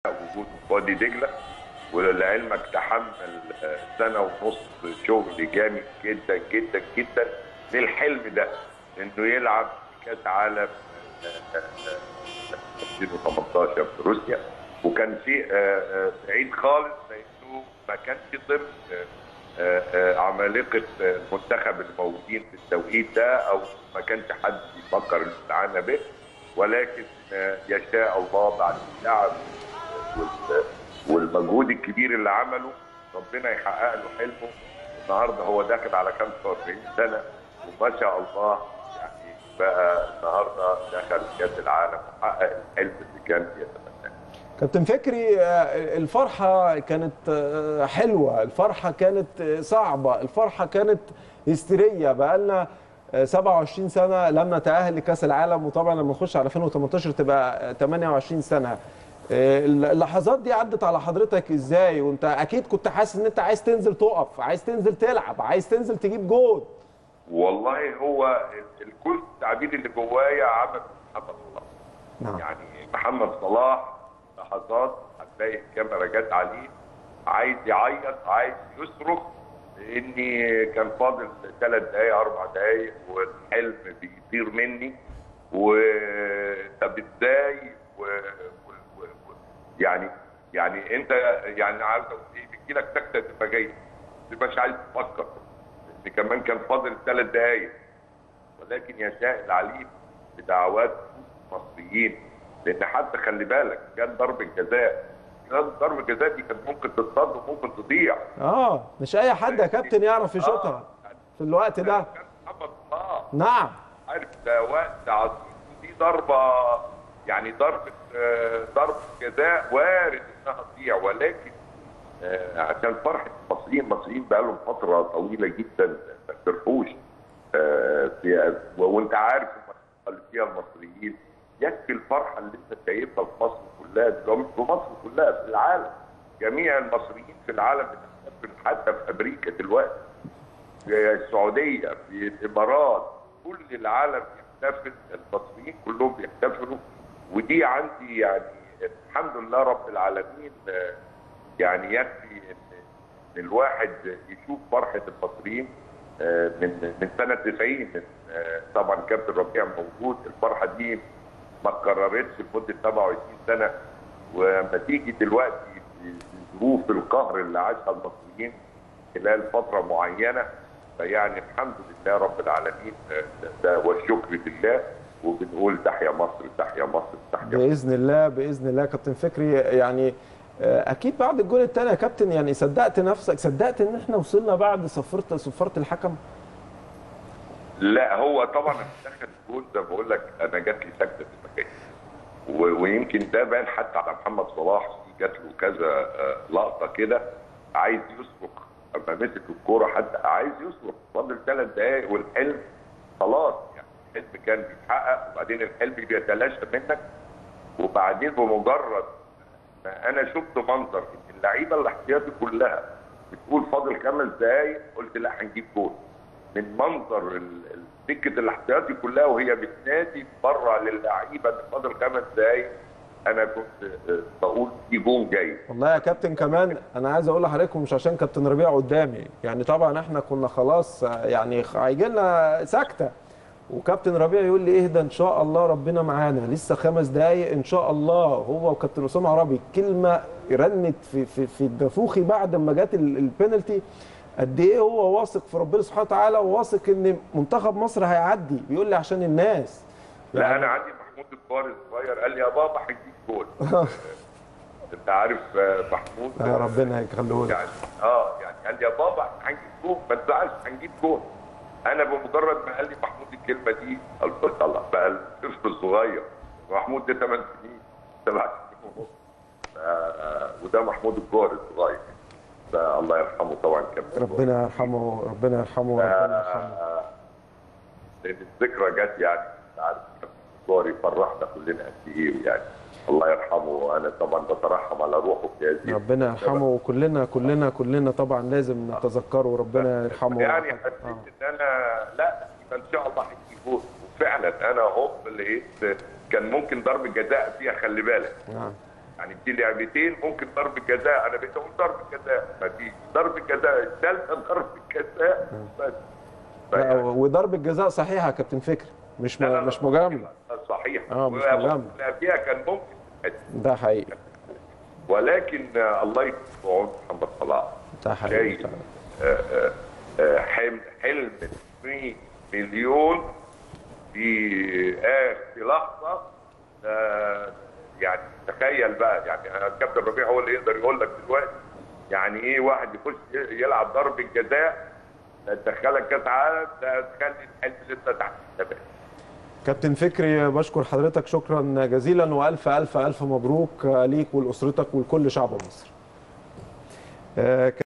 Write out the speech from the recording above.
وجوده في وادي دجله ولعلمك تحمل آه، سنه ونص شغل جامد جدا جدا جدا للحلم ده انه يلعب في كاس عالم آه، آه، آه، 2018 في روسيا وكان في آه، آه، بعيد خالص لانه ما كانش ضمن آه، آه، آه، عمالقه آه، المنتخب الموجودين في التوقيت ده او ما كانش حد يفكر الاستعانه به ولكن آه، يشاء الله بعد اللعب وال- والمجهود الكبير اللي عمله ربنا يحقق له حلمه النهارده هو داخل على 45 سنه وما شاء الله يعني بقى النهارده دخل كاس العالم وحقق الحلم اللي كان يتمناه كابتن فكري آه، الفرحة كانت آه، حلوة الفرحة كانت آه، صعبة الفرحة كانت هستيرية بقالنا آه، 27 سنة لم نتأهل لكأس العالم وطبعا لما نخش على 2018 تبقى آه، 28 سنة آه، اللحظات دي عدت على حضرتك ازاي وانت اكيد كنت حاسس ان انت عايز تنزل تقف عايز تنزل تلعب عايز تنزل تجيب جول والله هو ال- الكل التعبير اللي جوايا عمل محمد صلاح نعم يعني محمد صلاح لحظات هتلاقي الكاميرا جت عليه عايز يعيط عايز يصرخ لاني كان فاضل ثلاث دقايق اربع دقايق والحلم بيطير مني وطب ازاي و... و... و... و... يعني يعني انت يعني عايز اقول ايه بيجي لك سكته تبقى جاي ما تبقاش عايز تفكر ان كمان كان فاضل ثلاث دقايق ولكن يشاء العليم بدعوات مصريين لان حتى خلي بالك كان ضربه جزاء كان ضربه جزاء دي كانت ممكن تصطاد وممكن تضيع اه مش اي حد يا كابتن يعرف يشوطها في الوقت ده كان محمد صلاح نعم عارف ده وقت عظيم دي ضربه يعني ضربه آه، ضربه جزاء وارد انها تضيع ولكن آه، عشان فرحه المصريين المصريين بقى لهم فتره طويله جدا ما فرحوش آه، في و- وانت عارف المنطقه اللي فيها المصريين يكفي الفرحه اللي انت شايفها في مصر كلها ده مش في مصر كلها في العالم جميع المصريين في العالم بتحتفل حتى في امريكا دلوقتي في السعوديه في الامارات كل العالم بيحتفل المصريين كلهم بيحتفلوا ودي عندي يعني الحمد لله رب العالمين آه، يعني يكفي ان إن الواحد يشوف فرحه المصريين آه، من من سنه 90 من آه، طبعا كابتن ربيع موجود الفرحه دي ما اتكررتش لمده 27 سنه ولما تيجي دلوقتي في في ظروف القهر اللي عاشها المصريين خلال فتره معينه فيعني الحمد لله رب العالمين آه، ده والشكر لله وبنقول تحيا مصر تحيا مصر تحيا مصر باذن الله باذن الله كابتن فكري يعني آه، اكيد بعد الجول الثاني يا كابتن يعني صدقت نفسك صدقت ان احنا وصلنا بعد صفرت صفاره الحكم لا هو طبعا لما دخل الجول ده بقول لك انا جات لي سكته في المكان و- ويمكن ده بان حتى على محمد صلاح جات له كذا آه، لقطه كده عايز يصرخ اما مسك الكوره حتى عايز يصرخ فاضل ثلاث دقائق والحلم خلاص يعني الحلم كان بيتحقق وبعدين الحلم بيتلاشى منك وبعدين بمجرد ما انا شفت منظر ان اللعيبه الاحتياطي كلها بتقول فاضل خمس دقائق قلت لا هنجيب جول من منظر ال- ال- سكه الاحتياطي كلها وهي بتنادي بره للعيبه ان فاضل خمس دقائق انا كنت آه، بقول في جون جاي والله يا كابتن كمان انا عايز اقول لحضراتكم مش عشان كابتن ربيع قدامي يعني طبعا احنا كنا خلاص آه، يعني هيجي لنا سكته وكابتن ربيع يقول لي اهدى ان شاء الله ربنا معانا لسه خمس دقايق ان شاء الله هو وكابتن اسامه عربي كلمه رنت في في في نافوخي بعد ما جت ال- البينالتي قد ايه هو واثق في ربنا سبحانه وتعالى وواثق ان منتخب مصر هيعدي بيقول لي عشان الناس لا انا عندي محمود الفار الصغير قال لي يا بابا هنجيب جول انت عارف آه، محمود يا ربنا يخليه لك يعني اه يعني قال لي يا بابا هنجيب جول ما تزعلش هنجيب جول انا بمجرد ما قال لي محمود الكلمه دي قلت له طلع بقى الطفل الصغير محمود ده 8 سنين 7 سنين ونص ف- وده محمود الجوهر الصغير فالله يرحمه طبعا كان ربنا يرحمه ربنا يرحمه ربنا يرحمه آه، لان الذكرى جت يعني انت عارف كان الجوهر يفرحنا كلنا قد ايه يعني الله يرحمه وانا طبعا بترحم على روحه في هذه ربنا يرحمه وكلنا كلنا كلنا طبعا لازم نتذكره ربنا يرحمه يعني آه. حسيت ان انا لا يبقى ان شاء الله هيجي جول وفعلا انا هوب لقيت كان ممكن ضرب جزاء فيها خلي بالك نعم يعني في لعبتين ممكن ضرب جزاء انا بقيت اقول ضرب جزاء ما في ضرب جزاء الثالثه ضرب جزاء بس لا، وضربه جزاء صحيحه يا كابتن فكري مش لا، لا، م... لا، مش مجامله صحيح آه، مش و- مجاملة. ولا فيها كان ممكن ده حقيقي ولكن آه، الله يكون في عون محمد صلاح ده حقيقي شايل آه، آه، آه، حلم حلم 2 مليون في آه في لحظه آه، يعني تخيل بقى يعني الكابتن ربيع هو اللي يقدر يقول لك دلوقتي يعني ايه واحد يخش يلعب ضربه جزاء تدخلك كاس عالم ده تخلي الحلم لسه تحت الشباب كابتن فكري بشكر حضرتك شكرا جزيلا والف الف الف مبروك ليك ولاسرتك ولكل شعب مصر آه،